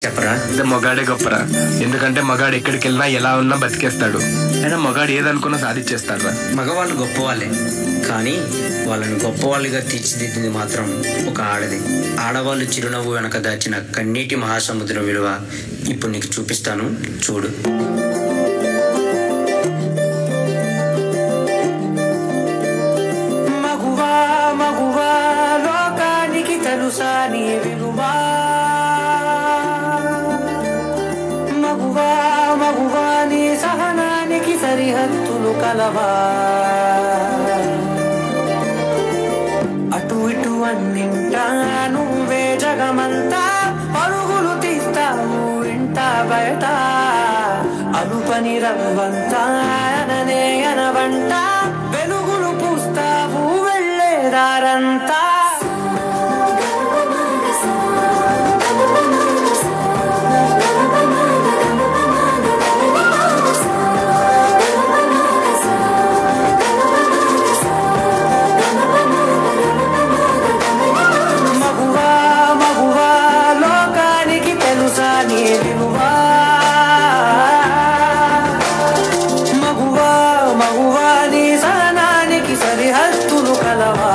చెప్పరా ఇది మగాడే గొప్పరా ఎందుకంటే మగాడు ఎక్కడికి వెళ్ళినా ఎలా ఉన్నా బతికేస్తాడు అయినా మగాడు ఏదనుకున్నా సాధించేస్తాడు మగవాళ్ళు గొప్పవాళ్ళే కానీ వాళ్ళని గొప్పవాళ్ళుగా తీర్చిదిద్దింది మాత్రం ఒక ఆడది ఆడవాళ్ళు చిరునవ్వు వెనక దాచిన కన్నీటి మహాసముద్రం విలువ ఇప్పుడు నీకు చూపిస్తాను చూడు మగువా మగువా లోకానికి తెలుసా నీ విలువా మగువా మగువా నీ సహనానికి సరిహద్దులు కలవా అటు ఇటు అన్నింటా నువ్వే జగమంతా పరుగులు తీస్తావు ఇంట బయట అలుపని రవ్వంతా అననే అనవంట వెలుగులు పూస్తావు వెళ్ళేదారంతా మగువా మగువా లోకానికి తెలుసా నీ విలువా మగువా మగువా నీ సహనానికి సరిహద్దులు కలవా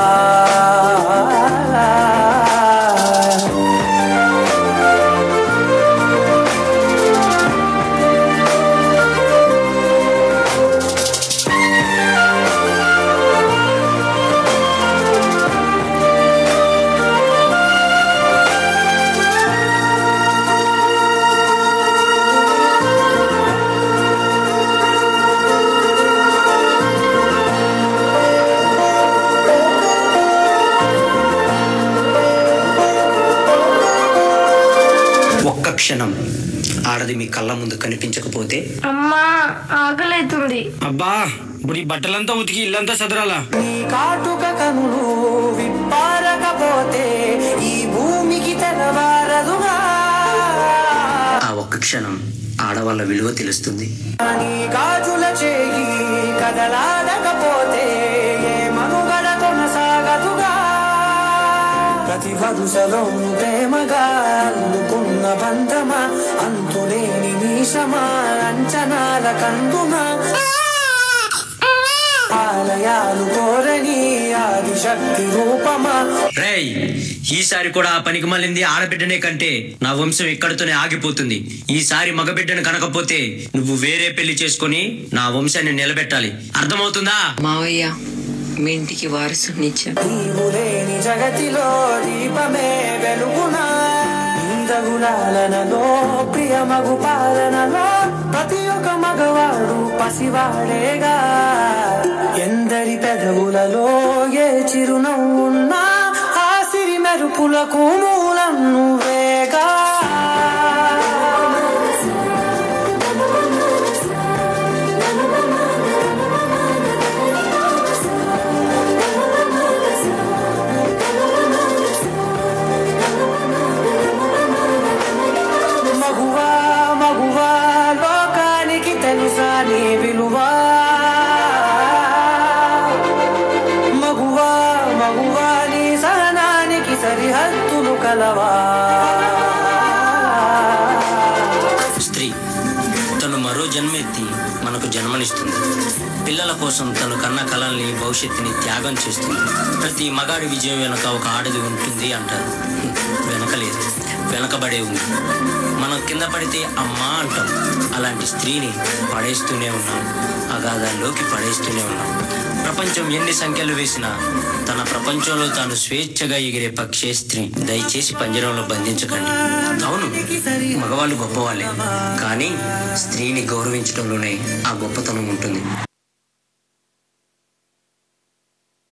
ఒక్క క్షణం ఆడది మీ కళ్ళ ముందు కనిపించకపోతే అమ్మా ఆకలైతుంది అబ్బా ఇప్పుడు ఈ బట్టలంతా ఉతికి ఇల్లంతా సదరాలా నీ కాటుక కనులు విప్పారకపోతే ఈ భూమికి తెలవారదుగా ఆ ఒక్క క్షణం ఆడవాళ్ళ విలువ తెలుస్తుంది నీ గాజుల చేయి కదలాడకపోతే ఏ మనుగడ కొనసాగదుగా ప్రతి వరుసలో ప్రేమగా అల్లుకున్న బంధమా అంతులేని నీశమా అంచనాల కందుమా ఆలయాలు కోరని ఆదిశక్తి రూపమా రేయ్ ఈసారి కూడా ఆ పనికి మళ్ళింది ఆడబిడ్డనే కంటే నా వంశం ఇక్కడితోనే ఆగిపోతుంది ఈసారి మగబిడ్డను కనకపోతే నువ్వు వేరే పెళ్లి చేసుకొని నా వంశాన్ని నిలబెట్టాలి అర్థమవుతుందా మావయ్య మీ ఇంటికి వారసునిచ్చా నీవు లేని జగతిలో దీపమే వెలుగునా నీదగులాలనలో ప్రియ మగు పాలనలో ప్రతి ఒక్క మగవాడు పసివాడేగా ఎందరి పెదవులలో ఏ చిరునవ్వున్నా ఆ సిరి మెరుపులకు మూలం నువ్వేగా మగువా మగువా లోకానికి తెలుసా నీ విలువా మగువా మగువా నీ సహనానికి సరిహద్దులు కలవా స్త్రీ తను మరో జన్మెత్తి మనకు జన్మనిస్తుంది పిల్లల కోసం తను కన్న కలల్ని భవిష్యత్తుని త్యాగం చేస్తుంది ప్రతి మగాడి విజయం వెనక ఒక ఆడది ఉంటుంది అంటారు వెనకలేదు వెనకబడే ఉంది మనం కింద పడితే అమ్మా అంటాం అలాంటి స్త్రీని పడేస్తూనే ఉన్నాం అగాధాల్లోకి పడేస్తూనే ఉన్నాం ప్రపంచం ఎన్ని సంఖ్యలు వేసినా తన ప్రపంచంలో తాను స్వేచ్ఛగా ఎగిరే పక్షే స్త్రీ దయచేసి పంజరంలో బంధించకండి అవును మగవాళ్ళు గొప్పవాళ్ళే కానీ స్త్రీని గౌరవించడంలోనే ఆ గొప్పతనం ఉంటుంది